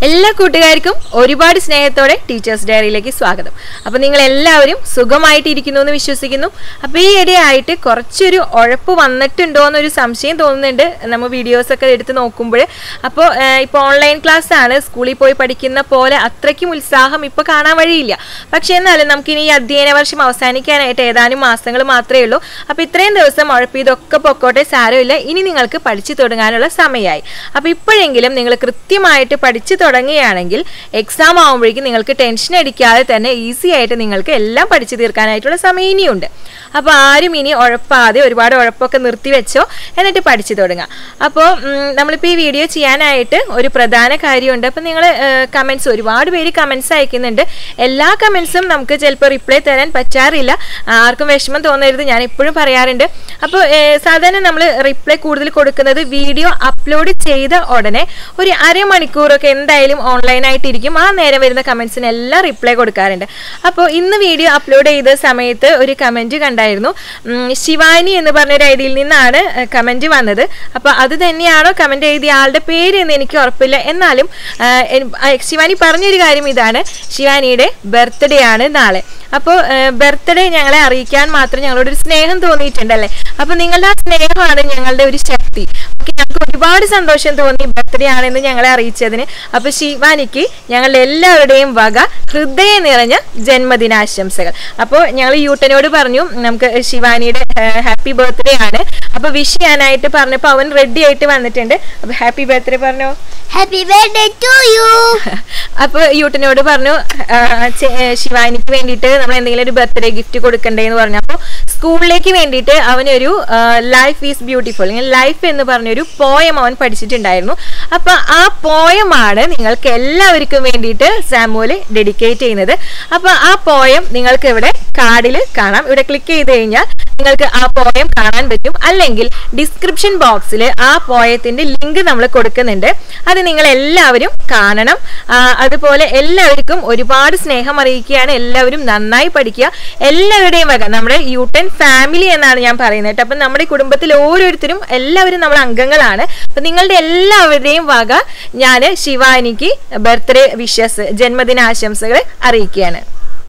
എല്ലാ കൂട്ടുകാർക്കും ഒരുപാട് സ്നേഹത്തോടെ ടീച്ചേഴ്സ് ഡയറിയിലേക്ക് സ്വാഗതം അപ്പോൾ നിങ്ങൾ എല്ലാവരും സുഖമായിട്ടിരിക്കുന്നു എന്ന് വിശ്വസിക്കുന്നു അപ്പോൾ ഈ ഇടയായിട്ട് കുറച്ചൊരു ഉഴപ്പ് വന്നിട്ടുണ്ടോ എന്നൊരു സംശയം തോന്നുന്നുണ്ട് നമ്മൾ വീഡിയോസ് ഒക്കെ എടുത്ത് നോക്കുമ്പോൾ അപ്പോൾ ഇപ്പോൾ ഓൺലൈൻ ക്ലാസ് ആണ് സ്കൂളിൽ പോയി പഠിക്കുന്ന പോലെ അത്രയ്ക്കും ഉത്സാഹം ഇപ്പോൾ കാണാൻ വഴിയില്ല പക്ഷേ എന്നാലും നമുക്കിനി ഈ അധ്യയന വർഷം അവസാനിക്കാനായിട്ട് ഏതാനും മാസങ്ങൾ മാത്രമേ ഉള്ളൂ അപ്പോൾ ഇത്രയും ദിവസം ഉഴപ്പ് ഇതൊക്കെ പൊക്കോട്ടെ സാരമില്ല ഇനി നിങ്ങൾക്ക് പഠിച്ചു തുടങ്ങാനുള്ള സമയമായി അപ്പോൾ ഇപ്പോഴെങ്കിലും നിങ്ങൾ കൃത്യമായിട്ട് പഠിച്ചു തുടങ്ങുകയാണെങ്കിൽ എക്സാം ആകുമ്പോഴേക്കും നിങ്ങൾക്ക് ടെൻഷൻ അടിക്കാതെ തന്നെ ഈസി ആയിട്ട് നിങ്ങൾക്ക് എല്ലാം പഠിച്ചു തീർക്കാനായിട്ടുള്ള സമയം ഇനിയുണ്ട് അപ്പോൾ ആരും ഇനി ഉഴപ്പാതെ ഒരുപാട് ഉഴപ്പൊക്കെ നിർത്തി വെച്ചോ എന്നിട്ട് പഠിച്ചു തുടങ്ങാം അപ്പോൾ നമ്മളിപ്പോൾ ഈ വീഡിയോ ചെയ്യാനായിട്ട് ഒരു പ്രധാന കാര്യമുണ്ട് അപ്പോൾ നിങ്ങൾ കമൻസ് ഒരുപാട് പേര് കമൻസ് അയക്കുന്നുണ്ട് എല്ലാ കമൻസും നമുക്ക് ചിലപ്പോൾ റിപ്ലൈ തരാൻ പറ്റാറില്ല ആർക്കും വിഷമം തോന്നരുത് ഞാൻ എപ്പോഴും പറയാറുണ്ട് അപ്പോൾ സാധാരണ നമ്മൾ റിപ്ലൈ കൂടുതൽ കൊടുക്കുന്നത് വീഡിയോ അപ്ലോഡ് ചെയ്ത ഉടനെ ഒരു അരമണിക്കൂറൊക്കെ എന്തായാലും ഓൺലൈനായിട്ട് ഇരിക്കും ആ നേരം വരുന്ന കമൻസിനെല്ലാം റിപ്ലൈ കൊടുക്കാറുണ്ട് അപ്പോൾ ഇന്ന് വീഡിയോ അപ്ലോഡ് ചെയ്ത സമയത്ത് ഒരു കമൻറ്റ് കണ്ടായിരുന്നു ഉം, ശിവാനി എന്ന് പറഞ്ഞൊരു ഐഡിയിൽ നിന്നാണ് കമൻറ്റ് വന്നത് അപ്പോൾ അത് തന്നെയാണോ കമൻറ്റ് എഴുതിയ ആളുടെ പേര് എന്ന് എനിക്ക് ഉറപ്പില്ല എന്നാലും ആ, എൻ- ആ, ശിവാനി പറഞ്ഞൊരു കാര്യം ഇതാണ് ശിവാനിയുടെ ബർത്ത്ഡേ ആണ് നാളെ അപ്പോൾ ബർത്ത്ഡേ ഞങ്ങളെ അറിയിക്കാൻ മാത്രം ഞങ്ങളോടൊരു സ്നേഹം തോന്നിയിട്ടുണ്ടല്ലേ അപ്പോൾ നിങ്ങളുടെ ആ സ്നേഹമാണ് ഞങ്ങളുടെ ഒരു ശക്തി ഓക്കെ ഞങ്ങൾക്ക് ഒരുപാട് സന്തോഷം തോന്നി ബർത്ത്ഡേ ആണെന്ന് ഞങ്ങളെ അറിയിച്ചതിന് അപ്പോൾ ശിവാനിക്ക് ഞങ്ങളുടെ എല്ലാവരുടെയും വക ഹൃദയം നിറഞ്ഞ ജന്മദിനാശംസകൾ അപ്പോൾ ഞങ്ങൾ യൂട്ടനോട് പറഞ്ഞു നമുക്ക് ശിവാനിയുടെ ഹാപ്പി ബർത്ത്ഡേ ആണ് അപ്പോൾ വിഷ് ചെയ്യാനായിട്ട് പറഞ്ഞപ്പോൾ അവൻ റെഡി ആയിട്ട് വന്നിട്ടുണ്ട് അപ്പോൾ ഹാപ്പി ബർത്ത്ഡേ പറഞ്ഞോ Happy birthday to you. അപ്പൊ യൂട്ടനോട് പറഞ്ഞു ആ, ചെ- ഏ, ശിവാനിക്ക് വേണ്ടിയിട്ട് നമ്മൾ എന്തെങ്കിലും ഒരു ബർത്ത്ഡേ ഗിഫ്റ്റ് കൊടുക്കണ്ടേ എന്ന് പറഞ്ഞു അപ്പോൾ സ്കൂളിലേക്ക് വേണ്ടിയിട്ട് അവനൊരു ലൈഫ് ഈസ് ബ്യൂട്ടിഫുൾ അല്ലെങ്കിൽ ലൈഫ് എന്ന് പറഞ്ഞൊരു പോയം അവൻ പഠിച്ചിട്ടുണ്ടായിരുന്നു അപ്പൊ ആ പോയമാണ് നിങ്ങൾക്ക് എല്ലാവർക്കും വേണ്ടിയിട്ട് സാമുവല് ഡെഡിക്കേറ്റ് ചെയ്യുന്നത് അപ്പൊ ആ പോയം നിങ്ങൾക്ക് ഇവിടെ കാർഡിൽ കാണാം ഇവിടെ ക്ലിക്ക് ചെയ്ത് കഴിഞ്ഞാൽ നിങ്ങൾക്ക് ആ പോയം കാണാൻ പറ്റും അല്ലെങ്കിൽ ഡിസ്ക്രിപ്ഷൻ ബോക്സിൽ ആ പോയത്തിന്റെ ലിങ്ക് നമ്മൾ കൊടുക്കുന്നുണ്ട് അത് നിങ്ങൾ എല്ലാവരും കാണണം ആ, അതുപോലെ എല്ലാവർക്കും ഒരുപാട് സ്നേഹം അറിയിക്കുകയാണ് എല്ലാവരും നന്നായി പഠിക്കുക എല്ലാവരുടെയും വക നമ്മുടെ യൂട്ടൻ ഫാമിലി എന്നാണ് ഞാൻ പറയുന്നത് കേട്ടോ അപ്പം നമ്മുടെ കുടുംബത്തിൽ ഓരോരുത്തരും എല്ലാവരും നമ്മുടെ അംഗങ്ങളാണ് അപ്പം നിങ്ങളുടെ എല്ലാവരുടെയും വക ഞാൻ ശിവാനിക്ക് ബർത്ത്ഡേ വിഷസ് ജന്മദിന ആശംസകൾ അറിയിക്കുകയാണ്